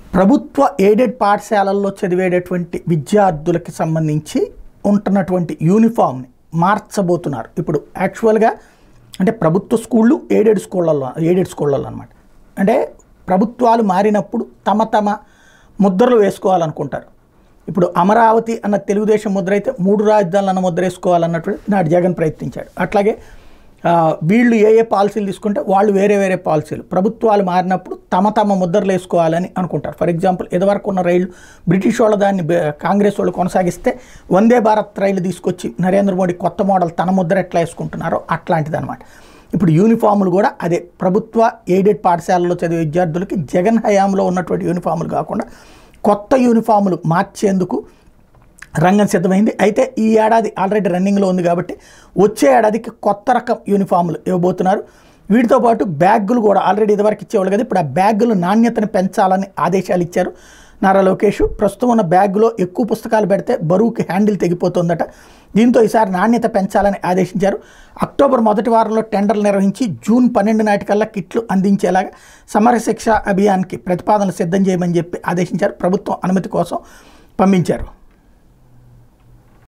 ప్రభుత్వ ఎయిడెడ్ పాఠశాలల్లో చదివేటటువంటి విద్యార్థులకి సంబంధించి ఉంటున్నటువంటి యూనిఫామ్ని మార్చబోతున్నారు ఇప్పుడు యాక్చువల్గా అంటే ప్రభుత్వ స్కూళ్ళు ఎయిడెడ్ స్కూళ్ళల్లో ఎయిడెడ్ స్కూళ్ళల్లో అనమాట అంటే ప్రభుత్వాలు మారినప్పుడు తమ తమ ముద్రలు వేసుకోవాలనుకుంటారు ఇప్పుడు అమరావతి అన్న తెలుగుదేశం ముద్ర అయితే మూడు రాజధానులు అన్న ముద్ర వేసుకోవాలన్నటువంటి నాడు జగన్ ప్రయత్నించాడు అట్లాగే ఆ, వీళ్ళు ఏ ఏ పాలసీలు తీసుకుంటే వాళ్ళు వేరే వేరే పాలసీలు ప్రభుత్వాలు మారినప్పుడు తమ తమ ముద్రలు వేసుకోవాలని అనుకుంటారు ఫర్ ఎగ్జాంపుల్ ఇదివరకు ఉన్న రైళ్లు బ్రిటిష్ వాళ్ళ దాన్ని బె- కాంగ్రెస్ వాళ్ళు కొనసాగిస్తే వందే భారత్ రైలు తీసుకొచ్చి నరేంద్ర మోడీ కొత్త మోడల్ తన ముద్ర ఎట్లా వేసుకుంటున్నారో అట్లాంటిది అనమాట ఇప్పుడు యూనిఫాములు కూడా అదే ప్రభుత్వ ఎయిడెడ్ పాఠశాలలో చదివే విద్యార్థులకి జగన్ హయాంలో ఉన్నటువంటి యూనిఫాములు కాకుండా కొత్త యూనిఫాములు మార్చేందుకు రంగం సిద్ధమైంది అయితే ఈ ఏడాది ఆల్రెడీ రన్నింగ్లో ఉంది కాబట్టి వచ్చే ఏడాదికి కొత్త రకం యూనిఫాములు ఇవ్వబోతున్నారు వీటితో పాటు బ్యాగులు కూడా ఆల్రెడీ ఇదివరకు ఇచ్చేవాళ్ళు కదా ఇప్పుడు ఆ బ్యాగుల నాణ్యతను పెంచాలని ఆదేశాలు ఇచ్చారు నారా లోకేష్ ప్రస్తుతం ఉన్న బ్యాగులో ఎక్కువ పుస్తకాలు పెడితే బరువుకి హ్యాండిల్ తెగిపోతుందట దీంతో ఈసారి నాణ్యత పెంచాలని ఆదేశించారు అక్టోబర్ మొదటి వారంలో టెండర్లు నిర్వహించి జూన్ పన్నెండు నాటికల్లా కిట్లు అందించేలాగా సమర శిక్ష అభియాన్కి ప్రతిపాదనలు సిద్ధం చేయమని చెప్పి ఆదేశించారు ప్రభుత్వం అనుమతి కోసం పంపించారు